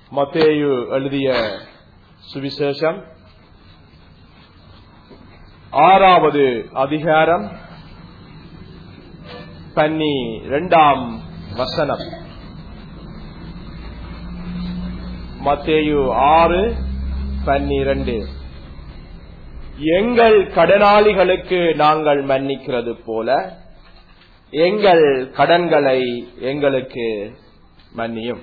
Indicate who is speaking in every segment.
Speaker 1: மத்தேயு எழுதிய சுவிசேஷம் ஆறாவது அதிகாரம் பன்னி இரண்டாம் வசனம் மத்தேயு ஆறு பன்னிரண்டு எங்கள் கடனாளிகளுக்கு நாங்கள் மன்னிக்கிறது போல எங்கள் கடன்களை எங்களுக்கு மன்னியும்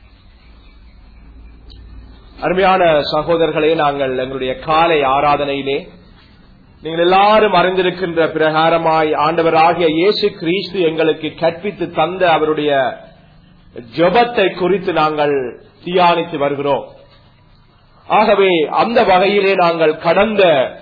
Speaker 1: அருமையான சகோதரர்களே நாங்கள் எங்களுடைய காலை ஆராதனையிலே நீங்கள் எல்லாரும் அறிந்திருக்கின்ற பிரகாரமாய் ஆண்டவராகிய இயேசு கிறிஸ்து எங்களுக்கு கற்பித்து தந்த அவருடைய ஜபத்தை குறித்து நாங்கள் தியானித்து வருகிறோம் ஆகவே அந்த வகையிலே நாங்கள் கடந்த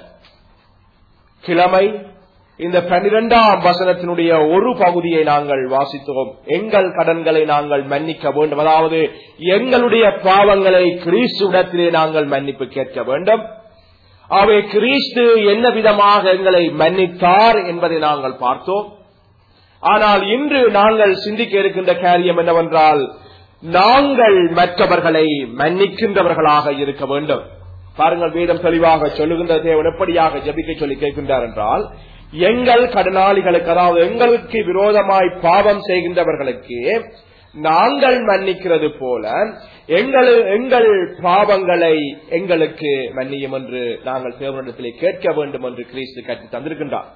Speaker 1: கிழமை இந்த பன்னிரெண்டாம் வசனத்தினுடைய ஒரு பகுதியை நாங்கள் வாசித்தோம் எங்கள் கடன்களை நாங்கள் மன்னிக்க வேண்டும் அதாவது எங்களுடைய பாவங்களை கிறிஸ்துவிடத்திலே நாங்கள் மன்னிப்பு கேட்க வேண்டும் அவை கிறிஸ்து என்ன விதமாக எங்களை மன்னித்தார் என்பதை நாங்கள் பார்த்தோம் ஆனால் இன்று நாங்கள் சிந்திக்க இருக்கின்ற காரியம் என்னவென்றால் நாங்கள் மற்றவர்களை மன்னிக்கின்றவர்களாக இருக்க வேண்டும் பாருங்கள் வேதம் தெளிவாக சொல்லுகின்ற தேவன் எப்படியாக ஜபிக்க சொல்லி கேட்கின்றார் என்றால் எங்கள் கடனாளிகளுக்கு அதாவது எங்களுக்கு விரோதமாய் பாவம் செய்கின்றவர்களுக்கு நாங்கள் மன்னிக்கிறது போல எங்கள் எங்கள் பாவங்களை எங்களுக்கு மன்னியும் என்று நாங்கள் தேவனிடத்திலே கேட்க வேண்டும் என்று கிறிஸ்து கற்று தந்திருக்கின்றார்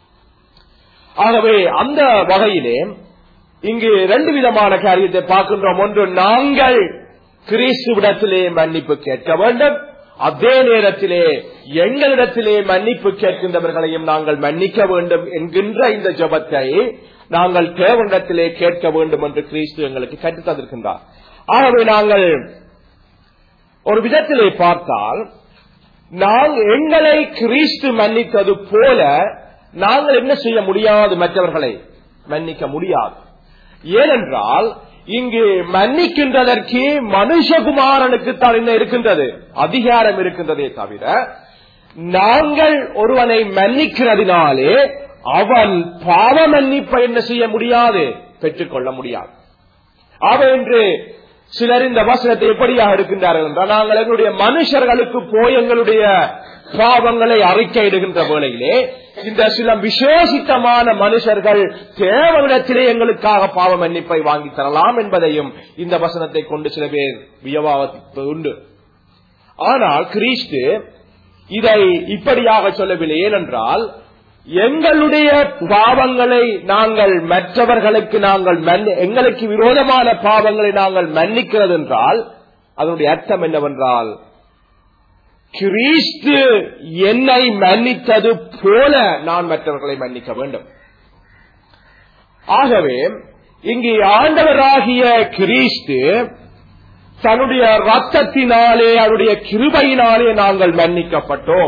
Speaker 1: ஆகவே அந்த வகையிலே இங்கு ரெண்டு விதமான காரியத்தை பார்க்கின்றோம் ஒன்று நாங்கள் கிறிஸ்துவிடத்திலே மன்னிப்பு கேட்க வேண்டும் அதே நேரத்திலே எங்களிடத்திலே மன்னிப்பு கேட்கின்றவர்களையும் நாங்கள் மன்னிக்க வேண்டும் என்கின்ற இந்த ஜபத்தை நாங்கள் தேவனிடத்திலே கேட்க வேண்டும் என்று கிறிஸ்து எங்களுக்கு கற்றுத் தந்திருக்கின்றார் ஆகவே நாங்கள் ஒரு விதத்திலே பார்த்தால் நாங்கள் எங்களை கிறிஸ்து மன்னித்தது போல நாங்கள் என்ன செய்ய முடியாது மற்றவர்களை மன்னிக்க முடியாது ஏனென்றால் இங்கு மன்னிக்கின்றதற்கு மனுஷகுமாரனுக்கு தான் என்ன இருக்கின்றது அதிகாரம் இருக்கின்றதே தவிர நாங்கள் ஒருவனை மன்னிக்கிறதினாலே அவன் பாவ மன்னிப்பை என்ன செய்ய முடியாது பெற்றுக்கொள்ள முடியாது அவன் என்று சிலர் இந்த வசனத்தை எப்படியாக இருக்கின்றார்கள் என்றால் நாங்கள் எங்களுடைய மனுஷர்களுக்கு போய் எங்களுடைய பாவங்களை அறிக்கையிடுகின்ற வேளையிலே இந்த சில விசேஷித்தமான மனுஷர்கள் தேவனிடத்திலே எங்களுக்காக பாவ மன்னிப்பை வாங்கி தரலாம் என்பதையும் இந்த வசனத்தை கொண்டு சில பேர் வியவாவது உண்டு ஆனால் கிறிஸ்து இதை இப்படியாக சொல்லவில்லை ஏனென்றால் எங்களுடைய பாவங்களை நாங்கள் மற்றவர்களுக்கு நாங்கள் எங்களுக்கு விரோதமான பாவங்களை நாங்கள் மன்னிக்கிறது என்றால் அதனுடைய அர்த்தம் என்னவென்றால் கிறிஸ்து என்னை மன்னித்தது போல நான் மற்றவர்களை மன்னிக்க வேண்டும் ஆகவே இங்கே ஆண்டவராகிய கிறிஸ்து தன்னுடைய ரத்தத்தினாலே அவருடைய கிருபையினாலே நாங்கள் மன்னிக்கப்பட்டோம்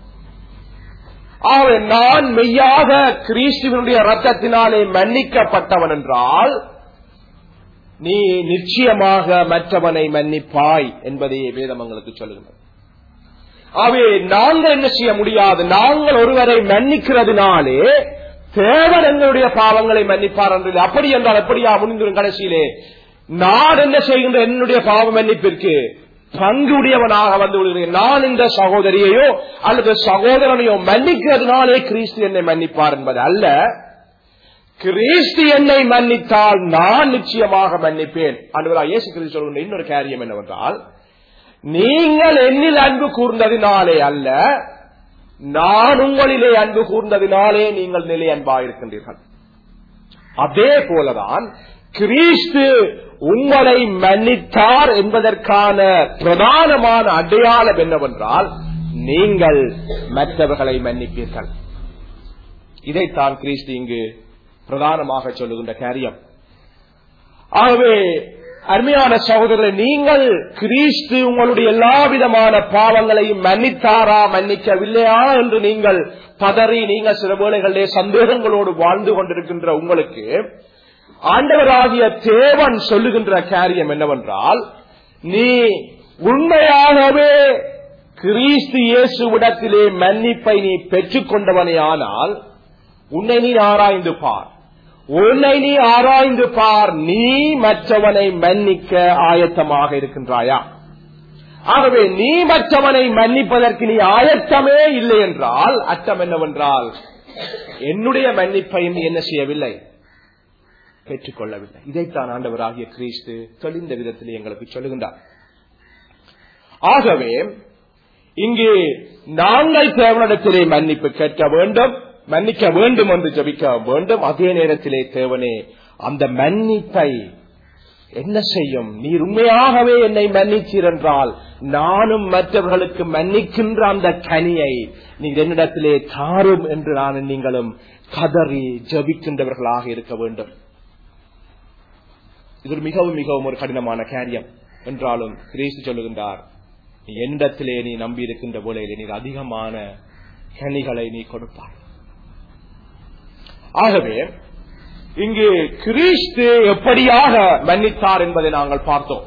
Speaker 1: ஆகவே நான் மெய்யாக கிறிஸ்துவனுடைய ரத்தத்தினாலே மன்னிக்கப்பட்டவன் என்றால் நீ நிச்சயமாக மற்றவனை மன்னிப்பாய் என்பதையே வேதம் எங்களுக்கு சொல்லுகிறது ஆகவே நாங்கள் என்ன செய்ய முடியாது நாங்கள் ஒருவரை மன்னிக்கிறதுனாலே தேவன் எங்களுடைய பாவங்களை மன்னிப்பார் என்று அப்படி என்றால் எப்படியா முடிந்துடும் கடைசியிலே நான் என்ன செய்கின்ற என்னுடைய பாவ மன்னிப்பிற்கு பங்குடையவனாக வந்து விடுகிறேன் நான் இந்த சகோதரியையோ அல்லது சகோதரனையோ மன்னிக்கிறதுனாலே கிறிஸ்து என்னை மன்னிப்பார் என்பது அல்ல கிறிஸ்து என்னை மன்னித்தால் நான் நிச்சயமாக மன்னிப்பேன் அன்பரா இயேசு கிறிஸ்து சொல்கின்ற இன்னொரு காரியம் என்னவென்றால் நீங்கள் என்னில் அன்பு கூர்ந்ததினாலே அல்ல நான் உங்களிலே அன்பு கூர்ந்ததினாலே நீங்கள் நிலை அன்பாயிருக்கின்றீர்கள் அதே போலதான் கிறிஸ்து உங்களை மன்னித்தார் என்பதற்கான பிரதானமான அடையாளம் என்னவென்றால் நீங்கள் மற்றவர்களை மன்னிப்பீர்கள் இதைத்தான் கிறிஸ்து இங்கு பிரதானமாக சொல்லுகின்ற காரியம் ஆகவே அருமையான சகோதரரை நீங்கள் கிறிஸ்து உங்களுடைய எல்லா விதமான பாவங்களையும் மன்னித்தாரா மன்னிக்கவில்லையா என்று நீங்கள் பதறி நீங்கள் சில வேளைகளிலே சந்தேகங்களோடு வாழ்ந்து கொண்டிருக்கின்ற உங்களுக்கு ஆண்டவராகிய தேவன் சொல்லுகின்ற காரியம் என்னவென்றால் நீ உண்மையாகவே கிறிஸ்து இயேசுவிடத்திலே மன்னிப்பை நீ பெற்றுக் கொண்டவனே ஆனால் உன்னை நீ ஆராய்ந்து பார் உன்னை நீ ஆராய்ந்து பார் நீ மற்றவனை மன்னிக்க ஆயத்தமாக இருக்கின்றாயா ஆகவே நீ மற்றவனை மன்னிப்பதற்கு நீ ஆயத்தமே இல்லை என்றால் அர்த்தம் என்னவென்றால் என்னுடைய மன்னிப்பையும் என்ன செய்யவில்லை பெற்றுக்கொள்ளவில்லை இதைத்தான் ஆண்டவராகிய கிறிஸ்து தெளிந்த விதத்தில் எங்களுக்கு சொல்லுகின்றார் ஆகவே இங்கே நாங்கள் தேவனிடத்திலே மன்னிப்பு கேட்க வேண்டும் மன்னிக்க வேண்டும் என்று ஜபிக்க வேண்டும் அதே நேரத்திலே தேவனே அந்த மன்னிப்பை என்ன செய்யும் நீர் உண்மையாகவே என்னை மன்னிச்சீர் என்றால் நானும் மற்றவர்களுக்கு மன்னிக்கின்ற அந்த கனியை நீர் என்னிடத்திலே தாரும் என்று நான் நீங்களும் கதறி ஜபிக்கின்றவர்களாக இருக்க வேண்டும் இது மிகவும் மிகவும் ஒரு கடினமான காரியம் என்றாலும் கிரீசு சொல்லுகின்றார் நீ என்னிடத்திலே நீ நம்பி இருக்கின்ற வேளையிலே நீர் அதிகமான கனிகளை நீ கொடுப்பாய் ஆகவே இங்கு கிறிஸ்து எப்படியாக மன்னித்தார் என்பதை நாங்கள் பார்த்தோம்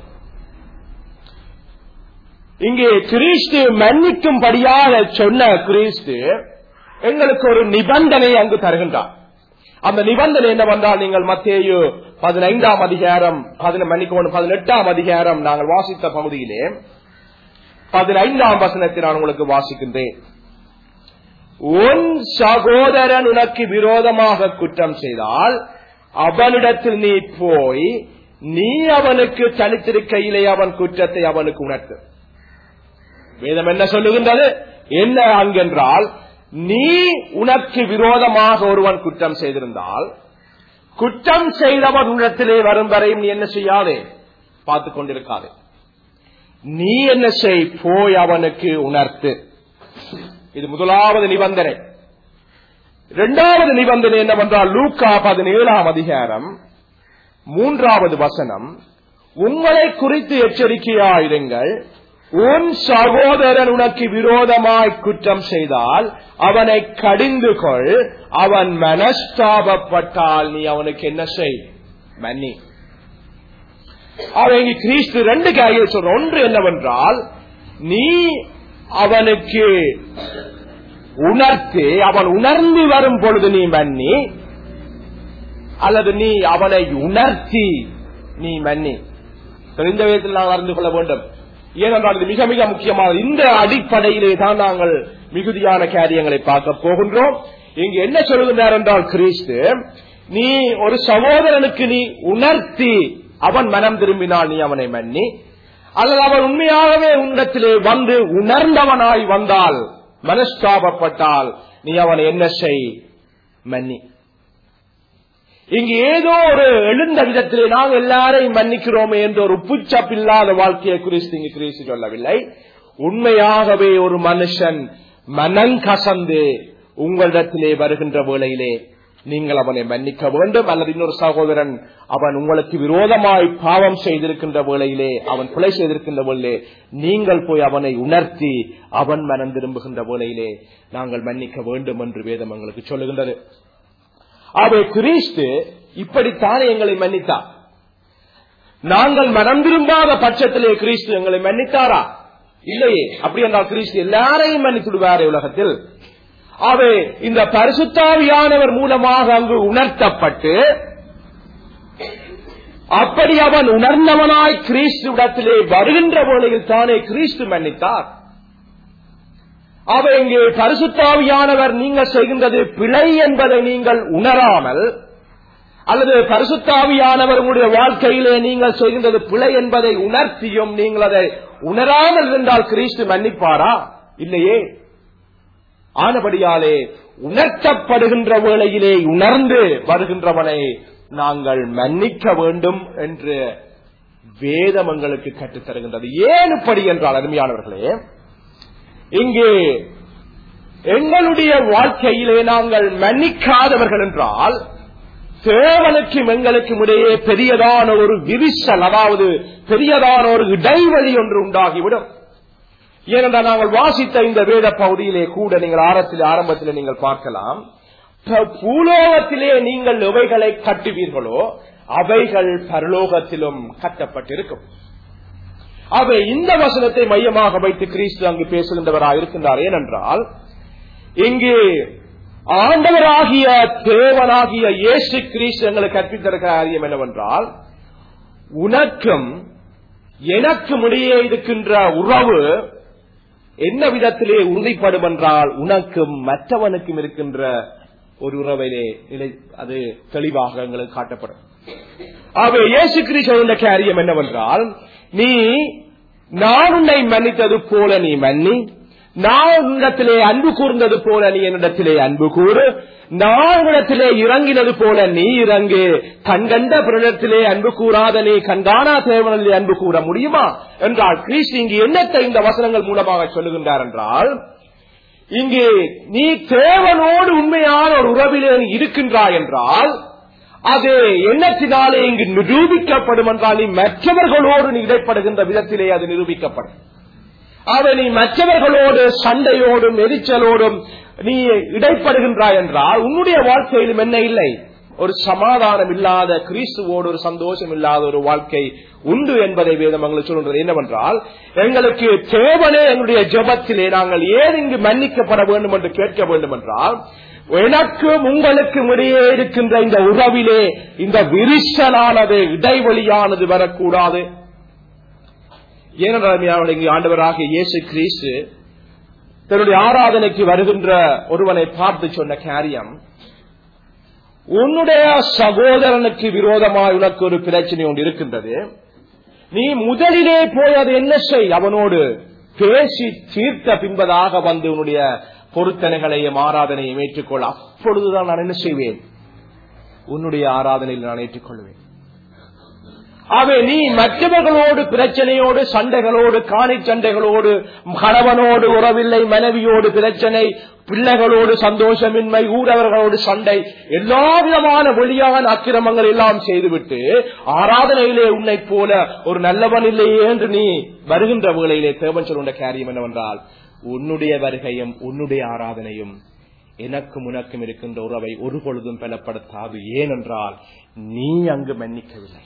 Speaker 1: இங்கே கிறிஸ்து மன்னிக்கும்படியாக சொன்ன கிறிஸ்து எங்களுக்கு ஒரு நிபந்தனை அங்கு தருகின்றார் அந்த நிபந்தனை என்னவென்றால் நீங்கள் மத்தேயு பதினைந்தாம் அதிகாரம் மன்னிக்கணும் பதினெட்டாம் அதிகாரம் நாங்கள் வாசித்த பகுதியிலே பதினைந்தாம் வசனத்தை நான் உங்களுக்கு வாசிக்கின்றேன் உன் சகோதரன் உனக்கு விரோதமாக குற்றம் செய்தால் அவனிடத்தில் நீ போய் நீ அவனுக்கு தனித்திருக்கையிலே அவன் குற்றத்தை அவனுக்கு உணர்த்து வேதம் என்ன சொல்லுகின்றது என்ன அங்கென்றால் நீ உனக்கு விரோதமாக ஒருவன் குற்றம் செய்திருந்தால் குற்றம் செய்தவன் உடத்திலே வரும் வரையும் நீ என்ன செய்யாதே பார்த்து கொண்டிருக்காதே நீ என்ன செய் போய் அவனுக்கு உணர்த்து இது முதலாவது நிபந்தனை இரண்டாவது நிபந்தனை என்னவென்றால் லூக்கா பதினேழாம் அதிகாரம் மூன்றாவது வசனம் உங்களை குறித்து எச்சரிக்கையாயிருங்கள் உன் சகோதரன் உனக்கு விரோதமாய் குற்றம் செய்தால் அவனை கடிந்து கொள் அவன் மனஸ்தாபப்பட்டால் நீ அவனுக்கு என்ன செய் மன்னி அவன் கிறிஸ்து ரெண்டு காரியம் சொல்ற ஒன்று என்னவென்றால் நீ அவனுக்கு உணர்த்து அவன் உணர்ந்து வரும் பொழுது நீ மன்னி அல்லது நீ அவனை உணர்த்தி நீ மன்னி தெரிந்த விதத்தில் நாம் அறிந்து கொள்ள வேண்டும் ஏனென்றால் இது மிக மிக முக்கியமானது இந்த அடிப்படையிலே தான் நாங்கள் மிகுதியான காரியங்களை பார்க்க போகின்றோம் இங்கு என்ன சொல்லுகின்றார் என்றால் கிறிஸ்து நீ ஒரு சகோதரனுக்கு நீ உணர்த்தி அவன் மனம் திரும்பினால் நீ அவனை மன்னி அல்லது அவன் உண்மையாகவே உன்னிடத்திலே வந்து உணர்ந்தவனாய் வந்தால் மனஸ்தாபப்பட்டால் நீ அவனை என்ன செய் மன்னி இங்கு ஏதோ ஒரு எழுந்த விதத்திலே நாங்கள் எல்லாரையும் மன்னிக்கிறோமே என்ற ஒரு உப்புச்சப்பில்லாத வாழ்க்கையை குறித்து இங்கு கிறிஸ்து சொல்லவில்லை உண்மையாகவே ஒரு மனுஷன் மனங்கசந்து உங்களிடத்திலே வருகின்ற வேளையிலே நீங்கள் அவனை மன்னிக்க வேண்டும் அல்லது இன்னொரு சகோதரன் அவன் உங்களுக்கு விரோதமாய் பாவம் செய்திருக்கின்ற வேளையிலே அவன் கொலை செய்திருக்கின்ற வேளையிலே நீங்கள் போய் அவனை உணர்த்தி அவன் மனம் திரும்புகின்ற வேளையிலே நாங்கள் மன்னிக்க வேண்டும் என்று வேதம் எங்களுக்கு சொல்லுகின்றது அவை கிறிஸ்து இப்படித்தானே எங்களை மன்னித்தார் நாங்கள் மனம் திரும்பாத பட்சத்திலே கிறிஸ்து எங்களை மன்னித்தாரா இல்லையே அப்படி என்றால் கிறிஸ்து எல்லாரையும் மன்னித்துடுவாரே உலகத்தில் அவை இந்த பரிசுத்தாவியானவர் மூலமாக அங்கு உணர்த்தப்பட்டு அப்படி அவன் உணர்ந்தவனாய் கிறிஸ்து இடத்திலே வருகின்ற வேளையில் தானே கிறிஸ்து மன்னித்தார் அவை இங்கே பரிசுத்தாவியானவர் நீங்கள் செய்கின்றது பிழை என்பதை நீங்கள் உணராமல் அல்லது பரிசுத்தாவியானவர் உங்களுடைய வாழ்க்கையிலே நீங்கள் செய்கின்றது பிழை என்பதை உணர்த்தியும் நீங்கள் அதை உணராமல் இருந்தால் கிறிஸ்து மன்னிப்பாரா இல்லையே ஆனபடியாலே உணர்த்தப்படுகின்ற வேளையிலே உணர்ந்து வருகின்றவனை நாங்கள் மன்னிக்க வேண்டும் என்று வேதம் எங்களுக்கு கற்றுத் தருகின்றது ஏன் இப்படி என்றால் அருமையானவர்களே இங்கே எங்களுடைய வாழ்க்கையிலே நாங்கள் மன்னிக்காதவர்கள் என்றால் தேவனுக்கும் எங்களுக்கும் இடையே பெரியதான ஒரு விரிசல் அதாவது பெரியதான ஒரு இடைவெளி ஒன்று உண்டாகிவிடும் ஏனென்றால் நாங்கள் வாசித்த இந்த வேத பகுதியிலே கூட நீங்கள் ஆரத்தில் ஆரம்பத்தில் நீங்கள் பார்க்கலாம் பூலோகத்திலே நீங்கள் எவைகளை கட்டுவீர்களோ அவைகள் பரலோகத்திலும் கட்டப்பட்டிருக்கும் அவை இந்த வசனத்தை மையமாக வைத்து கிறிஸ்து அங்கு பேசுகின்றவராக இருக்கின்றார் ஏனென்றால் இங்கு ஆண்டவராகிய தேவனாகிய இயேசு கிறிஸ்து எங்களுக்கு கற்பித்திருக்கிற காரியம் என்னவென்றால் உனக்கும் எனக்கும் இடையே இருக்கின்ற உறவு என்ன விதத்திலே உறுதிப்படும் என்றால் உனக்கும் மற்றவனுக்கும் இருக்கின்ற ஒரு உறவிலே நிலை அது தெளிவாக எங்களுக்கு காட்டப்படும் ஆகவே இயேசு கிறிஸ்து காரியம் என்னவென்றால் நீ நான் உன்னை மன்னித்தது போல நீ மன்னி நான் உன்னிடத்திலே அன்பு கூர்ந்தது போல நீ என்னிடத்திலே அன்பு கூறு நான் உன்னிடத்திலே இறங்கினது போல நீ இறங்கு கண்கண்ட பிறனிடத்திலே அன்பு கூறாத நீ கண்காணா தேவனிலே அன்பு கூற முடியுமா என்றால் கிறிஸ்து இங்கு என்னத்தை இந்த வசனங்கள் மூலமாக சொல்லுகின்றார் என்றால் இங்கே நீ தேவனோடு உண்மையான ஒரு உறவிலே நீ இருக்கின்றாய் என்றால் அது எண்ணத்தினாலே இங்கு நிரூபிக்கப்படும் என்றால் நீ மற்றவர்களோடு நீ இடைப்படுகின்ற விதத்திலே அது நிரூபிக்கப்படும் ஆக நீ மற்றவர்களோடு சண்டையோடும் எரிச்சலோடும் நீ இடைப்படுகின்றாய் என்றால் உன்னுடைய வாழ்க்கையிலும் என்ன இல்லை ஒரு சமாதானம் இல்லாத கிறிஸ்துவோடு ஒரு சந்தோஷம் இல்லாத ஒரு வாழ்க்கை உண்டு என்பதை வேதம் எங்களுக்கு சொல்கின்றது என்னவென்றால் எங்களுக்கு தேவனே எங்களுடைய ஜெபத்திலே நாங்கள் ஏன் இங்கு மன்னிக்கப்பட வேண்டும் என்று கேட்க வேண்டும் என்றால் எனக்கும் உங்களுக்கும் இடையே இருக்கின்ற இந்த உறவிலே இந்த விரிசலானது இடைவெளியானது வரக்கூடாது ஏனென்றால் இங்கு ஆண்டவராக இயேசு கிறிஸ்து தன்னுடைய ஆராதனைக்கு வருகின்ற ஒருவனை பார்த்து சொன்ன காரியம் உன்னுடைய சகோதரனுக்கு விரோதமாய் உனக்கு ஒரு பிரச்சனை ஒன்று இருக்கின்றது நீ முதலிலே போய் அது என்ன செய் அவனோடு பேசி தீர்த்த பின்பதாக வந்து உன்னுடைய பொருத்தனைகளையும் ஆராதனையும் ஏற்றுக்கொள் அப்பொழுதுதான் நான் என்ன செய்வேன் உன்னுடைய ஆராதனையில் நான் ஏற்றுக்கொள்வேன் அவை நீ மற்றவர்களோடு பிரச்சனையோடு சண்டைகளோடு காணி சண்டைகளோடு கணவனோடு உறவில்லை மனைவியோடு பிரச்சனை பிள்ளைகளோடு சந்தோஷமின்மை ஊரவர்களோடு சண்டை எல்லா விதமான வெளியான அக்கிரமங்கள் எல்லாம் செய்துவிட்டு ஆராதனையிலே உன்னை போல ஒரு நல்லவன் இல்லையே என்று நீ வருகின்ற வேளையிலே தேவன் சொல்லுண்ட காரியம் என்னவென்றால் உன்னுடைய வருகையும் உன்னுடைய ஆராதனையும் எனக்கும் உனக்கும் இருக்கின்ற உறவை ஒரு பொழுதும் பலப்படுத்தாது ஏனென்றால் நீ அங்கு மன்னிக்கவில்லை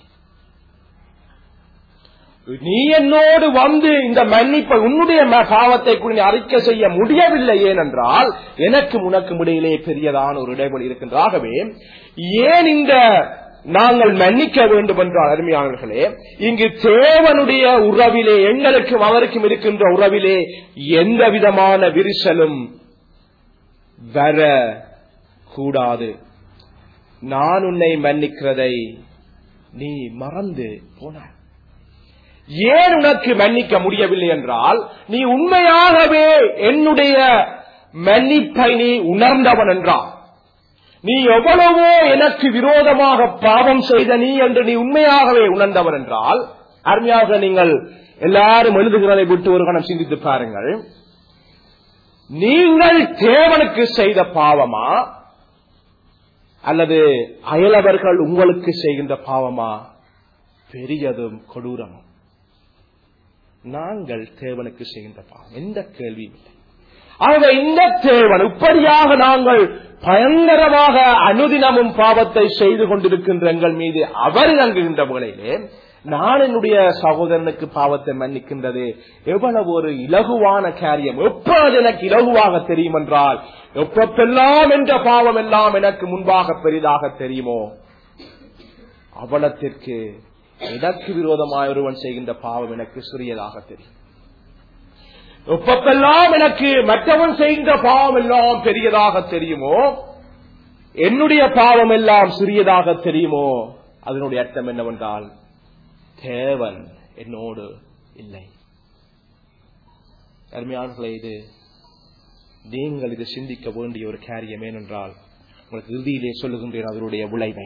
Speaker 1: நீ என்னோடு வந்து இந்த மன்னிப்பை உன்னுடைய பாவத்தை கூட நீ அறிக்கை செய்ய முடியவில்லை ஏனென்றால் எனக்கு உனக்கு இடையிலே பெரியதான ஒரு இடைவெளி இருக்கின்ற ஆகவே ஏன் இந்த நாங்கள் மன்னிக்க வேண்டும் என்றால் அருமையானவர்களே இங்கு தேவனுடைய உறவிலே எங்களுக்கும் அவருக்கும் இருக்கின்ற உறவிலே எந்த விதமான விரிசலும் வர கூடாது நான் உன்னை மன்னிக்கிறதை நீ மறந்து போனாய் ஏன் உனக்கு மன்னிக்க முடியவில்லை என்றால் நீ உண்மையாகவே என்னுடைய மன்னிப்பை நீ உணர்ந்தவன் என்றால் நீ எவ்வளவோ எனக்கு விரோதமாக பாவம் செய்த நீ என்று நீ உண்மையாகவே உணர்ந்தவன் என்றால் அருமையாக நீங்கள் எல்லாரும் எழுதுகிறதை விட்டு ஒரு கணம் சிந்தித்து பாருங்கள் நீங்கள் தேவனுக்கு செய்த பாவமா அல்லது அயலவர்கள் உங்களுக்கு செய்கின்ற பாவமா பெரியதும் கொடூரமும் நாங்கள் தேவனுக்கு செய்கின்ற பாவம் எந்த கேள்வியும் இல்லை ஆக இந்த தேவன் இப்படியாக நாங்கள் பயங்கரமாக அனுதினமும் பாவத்தை செய்து கொண்டிருக்கின்ற எங்கள் மீது அவர் இறங்குகின்ற வேளையிலே நான் என்னுடைய சகோதரனுக்கு பாவத்தை மன்னிக்கின்றது எவ்வளவு ஒரு இலகுவான காரியம் எப்போது எனக்கு இலகுவாக தெரியும் என்றால் எப்பெல்லாம் என்ற பாவம் எல்லாம் எனக்கு முன்பாக பெரிதாக தெரியுமோ அவலத்திற்கு எனக்கு விரோதமாய் ஒருவன் செய்கின்ற பாவம் எனக்கு சிறியதாக தெரியும் எப்பெல்லாம் எனக்கு மற்றவன் செய்கின்ற பாவம் எல்லாம் பெரியதாக தெரியுமோ என்னுடைய பாவம் எல்லாம் சிறியதாக தெரியுமோ அதனுடைய அர்த்தம் என்னவென்றால் தேவன் என்னோடு இல்லை அருமையானர்களே இது நீங்கள் இது சிந்திக்க வேண்டிய ஒரு காரியம் ஏனென்றால் உங்களுக்கு இறுதியிலே சொல்லுகின்றேன் அதனுடைய விளைவை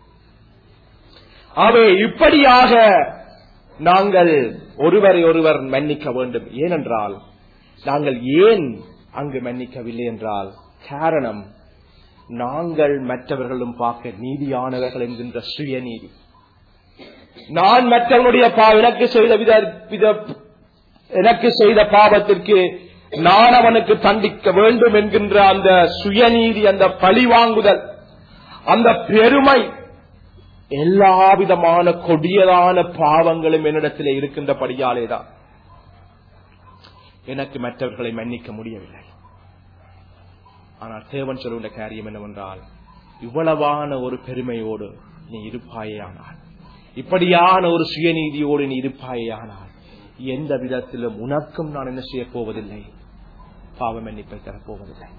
Speaker 1: அவை இப்படியாக நாங்கள் ஒருவரை ஒருவர் மன்னிக்க வேண்டும் ஏனென்றால் நாங்கள் ஏன் அங்கு மன்னிக்கவில்லை என்றால் காரணம் நாங்கள் மற்றவர்களும் பார்க்க நீதியானவர்கள் என்கின்ற சுயநீதி நான் மற்றவனுடைய பா எனக்கு செய்த வித வித எனக்கு செய்த பாவத்திற்கு நான் அவனுக்கு தண்டிக்க வேண்டும் என்கின்ற அந்த சுயநீதி அந்த பழிவாங்குதல் அந்த பெருமை எல்லா விதமான கொடியதான பாவங்களும் என்னிடத்தில் இருக்கின்றபடியாலேதான் எனக்கு மற்றவர்களை மன்னிக்க முடியவில்லை ஆனால் தேவன் சொல்லுகின்ற காரியம் என்னவென்றால் இவ்வளவான ஒரு பெருமையோடு நீ இருப்பாயேயானால் இப்படியான ஒரு சுயநீதியோடு நீ இருப்பாயேயானால் எந்த விதத்திலும் உனக்கும் நான் என்ன செய்ய போவதில்லை பாவ மன்னிப்பை தரப்போவதில்லை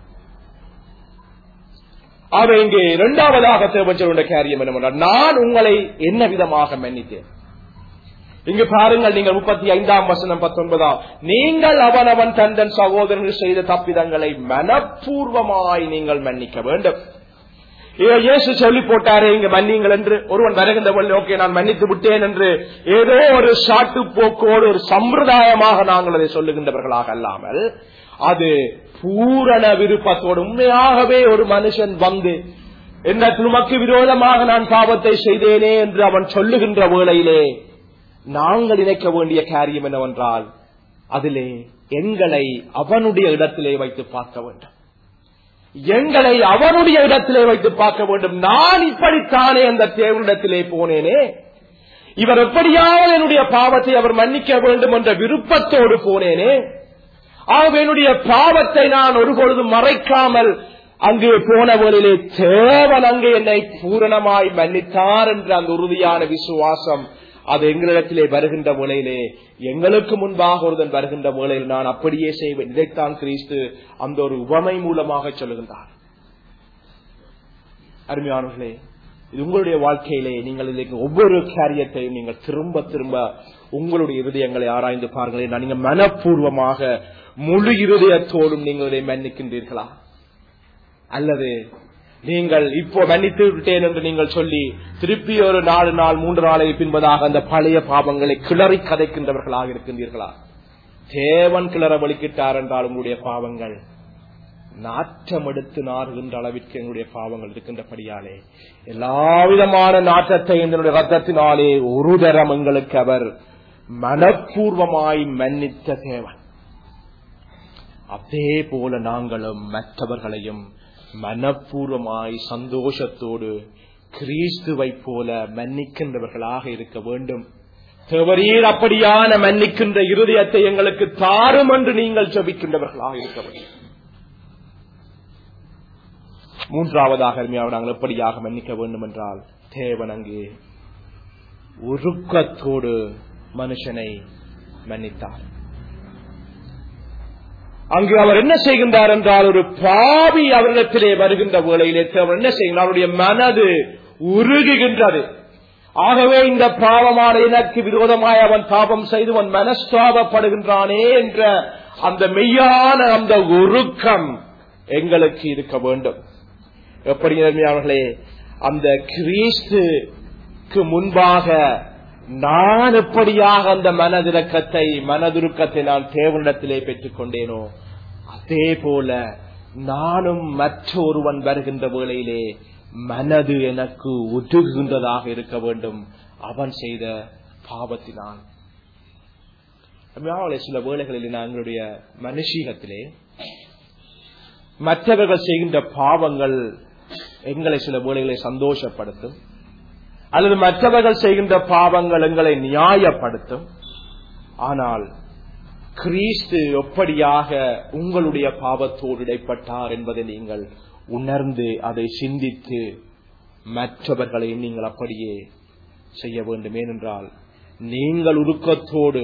Speaker 1: ஆக இங்கே இரண்டாவதாக தேவன் சொல்லுகின்ற காரியம் என்னவென்றால் நான் உங்களை என்ன விதமாக மன்னித்தேன் இங்கு பாருங்கள் நீங்கள் முப்பத்தி ஐந்தாம் வசனம் பத்தொன்பதாம் நீங்கள் அவனவன் தந்தன் சகோதரர்கள் செய்த தப்பிதங்களை மனப்பூர்வமாய் நீங்கள் மன்னிக்க வேண்டும் இதை இயேசு சொல்லி போட்டாரே இங்க மன்னிங்கள் என்று ஒருவன் வருகின்ற பொழுது ஓகே நான் மன்னித்து விட்டேன் என்று ஏதோ ஒரு சாட்டு போக்கோடு ஒரு சம்பிரதாயமாக நாங்கள் அதை சொல்லுகின்றவர்களாக அல்லாமல் அது பூரண விருப்பத்தோடு உண்மையாகவே ஒரு மனுஷன் வந்து என்ன துமக்கு விரோதமாக நான் பாவத்தை செய்தேனே என்று அவன் சொல்லுகின்ற வேளையிலே நாங்கள் நினைக்க வேண்டிய காரியம் என்னவென்றால் அதிலே எங்களை அவனுடைய இடத்திலே வைத்து பார்க்க வேண்டும் எங்களை அவனுடைய இடத்திலே வைத்து பார்க்க வேண்டும் நான் இப்படித்தானே அந்த தேவனிடத்திலே போனேனே இவர் எப்படியாவது என்னுடைய பாவத்தை அவர் மன்னிக்க வேண்டும் என்ற விருப்பத்தோடு போனேனே ஆகவே என்னுடைய பாவத்தை நான் ஒரு பொழுதும் மறைக்காமல் அங்கே போனவர்களிலே தேவன் அங்கே என்னை பூரணமாய் மன்னித்தார் என்ற அந்த உறுதியான விசுவாசம் அது எங்களிடத்திலே வருகின்ற வேளையிலே எங்களுக்கு முன்பாக ஒருதன் வருகின்ற வேளையில் நான் அப்படியே செய்வேன் இதைத்தான் கிறிஸ்து அந்த ஒரு உவமை மூலமாக சொல்லுகின்றார் அருமையானவர்களே இது உங்களுடைய வாழ்க்கையிலே நீங்கள் இதற்கு ஒவ்வொரு காரியத்தையும் நீங்கள் திரும்ப திரும்ப உங்களுடைய இருதயங்களை ஆராய்ந்து பாருங்களேன் நான் நீங்க மனப்பூர்வமாக முழு இருதயத்தோடும் நீங்கள் இதை மன்னிக்கின்றீர்களா அல்லது நீங்கள் இப்போ மன்னித்து விட்டேன் என்று நீங்கள் சொல்லி திருப்பி ஒரு நாலு நாள் மூன்று நாளை பின்பதாக அந்த பழைய பாவங்களை கிளறி கதைக்கின்றவர்களாக இருக்கின்றீர்களா தேவன் கிளற வலிக்கிட்டார் என்றால் உங்களுடைய பாவங்கள் நாற்றம் எடுத்து நாறுகின்ற அளவிற்கு எங்களுடைய பாவங்கள் இருக்கின்றபடியாலே எல்லாவிதமான நாற்றத்தை என்னுடைய ரத்தத்தினாலே ஒரு தரம் எங்களுக்கு அவர் மனப்பூர்வமாய் மன்னித்த தேவன் அதே போல நாங்களும் மற்றவர்களையும் மனப்பூர்வமாய் சந்தோஷத்தோடு கிறிஸ்துவை போல மன்னிக்கின்றவர்களாக இருக்க வேண்டும் தேவரீர் அப்படியான மன்னிக்கின்ற இருதயத்தை எங்களுக்கு தாரும் என்று நீங்கள் ஜபிக்கின்றவர்களாக இருக்க வேண்டும் மூன்றாவதாக அருமையாக நாங்கள் எப்படியாக மன்னிக்க வேண்டும் என்றால் தேவன் அங்கே உருக்கத்தோடு மனுஷனை மன்னித்தார் அங்கு அவர் என்ன செய்கின்றார் என்றால் ஒரு பாவி அவரிடத்திலே வருகின்ற வேளையிலே அவர் என்ன செய்கின்றார் அவருடைய மனது உருகுகின்றது ஆகவே இந்த பாவமான எனக்கு விரோதமாய் அவன் பாவம் செய்து அவன் மனஸ்தாபப்படுகின்றானே என்ற அந்த மெய்யான அந்த உருக்கம் எங்களுக்கு இருக்க வேண்டும் எப்படி அவர்களே அந்த கிறிஸ்துக்கு முன்பாக நான் எப்படியாக அந்த மனதிறக்கத்தை மனதுருக்கத்தை நான் தேவனிடத்திலே பெற்றுக் கொண்டேனோ அதே போல நானும் மற்ற ஒருவன் வருகின்ற வேளையிலே மனது எனக்கு ஒட்டுகின்றதாக இருக்க வேண்டும் அவன் செய்த பாவத்தினால் சில வேளைகளில் நாங்களுடைய மனுஷீகத்திலே மற்றவர்கள் செய்கின்ற பாவங்கள் எங்களை சில வேளைகளை சந்தோஷப்படுத்தும் அல்லது மற்றவர்கள் செய்கின்ற பாவங்கள் எங்களை நியாயப்படுத்தும் ஆனால் கிறிஸ்து எப்படியாக உங்களுடைய பாவத்தோடு இடைப்பட்டார் என்பதை நீங்கள் உணர்ந்து அதை சிந்தித்து மற்றவர்களையும் நீங்கள் அப்படியே செய்ய வேண்டும் ஏனென்றால் நீங்கள் உருக்கத்தோடு